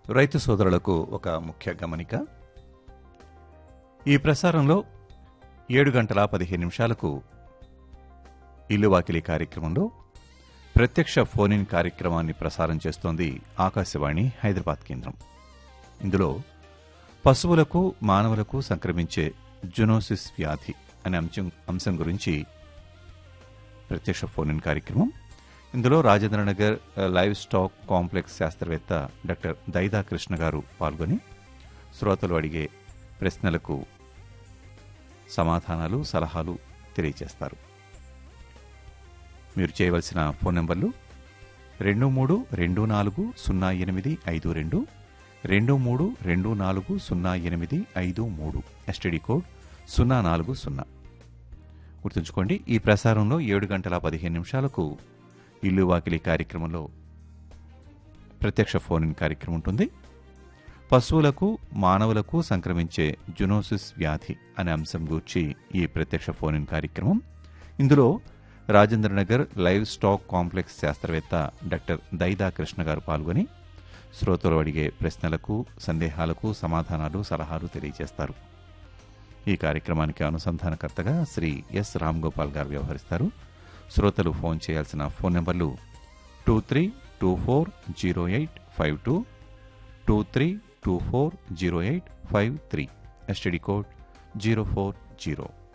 రైతు సోదరులకు ఒక ముఖ్య గమనిక ఈ ప్రసారంలో ఏడు గంటల పదిహేను నిమిషాలకు ఇల్లు వాకిలి కార్యక్రమంలో ప్రత్యక్ష ఫోన్ ఇన్ కార్యక్రమాన్ని ప్రసారం చేస్తోంది ఆకాశవాణి హైదరాబాద్ కేంద్రం ఇందులో పశువులకు మానవులకు సంక్రమించే జునోసిస్ వ్యాధి అనే అంశం అంశం గురించి ప్రత్యక్ష ఫోన్ ఇన్ కార్యక్రమం ఇందులో రాజేంద్రనగర్ లైవ్ స్టాక్ కాంప్లెక్స్ శాస్త్రవేత్త డాక్టర్ దైదా కృష్ణ గారు పాల్గొని శ్రోతలు అడిగే ప్రశ్నలకు సమాధానాలు సలహాలు తెలియజేస్తారు మీరు చేయవలసిన ఫోన్ నెంబర్లు రెండు మూడు రెండు నాలుగు సున్నా ఎనిమిది ఐదు రెండు రెండు మూడు రెండు నాలుగు సున్నా ఎనిమిది ఐదు మూడు ఎస్టీడీ కోడ్ సున్నా నాలుగు సున్నా గుర్తుంచుకోండి ఈ ప్రసారంలో ఏడు గంటల పదిహేను నిమిషాలకు ఇల్లు వాకిలి కార్యక్రమంలో ప్రత్యక్ష ఫోన్ ఇన్ కార్యక్రమం ఉంటుంది పశువులకు మానవులకు సంక్రమించే జునోసిస్ వ్యాధి అనే అంశం గూర్చి ఈ ప్రత్యక్ష ఫోన్ ఇన్ కార్యక్రమం ఇందులో రాజేంద్రనగర్ లైవ్ స్టాక్ కాంప్లెక్స్ శాస్త్రవేత్త డాక్టర్ దైదా కృష్ణ గారు పాల్గొని శ్రోతలు అడిగే ప్రశ్నలకు సందేహాలకు సమాధానాలు సలహాలు తెలియజేస్తారు ఈ కార్యక్రమానికి అనుసంధానకర్తగా శ్రీ ఎస్ రామ్ గోపాల్ గారు వ్యవహరిస్తారు శ్రోతలు ఫోన్ చేయాల్సిన ఫోన్ నెంబర్లు two three two four zero eight five two two three two four zero eight five three STD code zero four zero